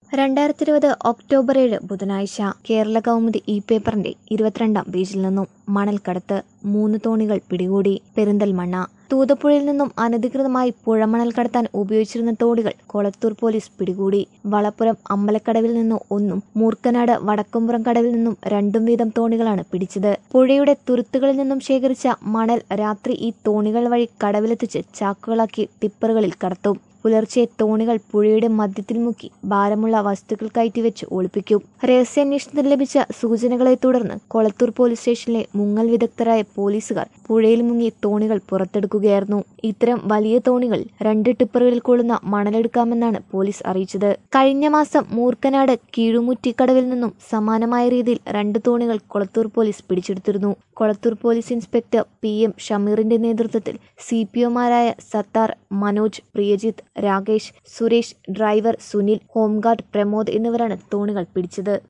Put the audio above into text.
രണ്ടായിരത്തി ഇരുപത് ഒക്ടോബർ ഏഴ് ബുധനാഴ്ച കേരള കൗമുദി ഇ പേപ്പറിന്റെ ഇരുപത്തിരണ്ടാം പേജിൽ നിന്നും മണൽക്കടത്ത് മൂന്ന് തോണികൾ പിടികൂടി പെരിന്തൽമണ്ണ തൂതപ്പുഴയിൽ നിന്നും അനധികൃതമായി പുഴമണൽ കടത്താൻ ഉപയോഗിച്ചിരുന്ന തോണികൾ കൊളത്തൂർ പോലീസ് പിടികൂടി വളപ്പുറം അമ്പലക്കടവിൽ നിന്നും ഒന്നും മൂർക്കനാട് വടക്കുംപുറം കടവിൽ നിന്നും രണ്ടും വീതം തോണികളാണ് പിടിച്ചത് പുഴയുടെ തുരുത്തുകളിൽ നിന്നും ശേഖരിച്ച മണൽ രാത്രി ഈ തോണികൾ വഴി കടവിലെത്തിച്ച് ചാക്കുകളാക്കി ടിപ്പറുകളിൽ കടത്തും പുലർച്ചെ തോണികൾ പുഴയുടെ മധ്യത്തിൽ മുക്കി ഭാരമുള്ള വസ്തുക്കൾ കയറ്റിവെച്ച് ഒളിപ്പിക്കും രഹസ്യാന്വേഷണത്തിൽ ലഭിച്ച സൂചനകളെ തുടർന്ന് കൊളത്തൂർ പോലീസ് സ്റ്റേഷനിലെ മുങ്ങൽ വിദഗ്ധരായ പോലീസുകാർ പുഴയിൽ മുങ്ങി തോണികൾ പുറത്തെടുക്കുകയായിരുന്നു ഇത്തരം വലിയ തോണികൾ രണ്ട് ടിപ്പറുകളിൽ കൊള്ളുന്ന മണലെടുക്കാമെന്നാണ് പോലീസ് അറിയിച്ചത് കഴിഞ്ഞ മാസം മൂർക്കനാട് കീഴുമുറ്റിക്കടവിൽ നിന്നും സമാനമായ രീതിയിൽ രണ്ട് തോണികൾ കൊളത്തൂർ പോലീസ് പിടിച്ചെടുത്തിരുന്നു Kolathur police inspector P M ഷമീറിന്റെ നേതൃത്വത്തിൽ സി പി ഒമാരായ സത്താർ മനോജ് പ്രിയജിത്ത് രാകേഷ് സുരേഷ് ഡ്രൈവർ സുനിൽ ഹോംഗാർഡ് പ്രമോദ് എന്നിവരാണ് തോണികൾ പിടിച്ചത്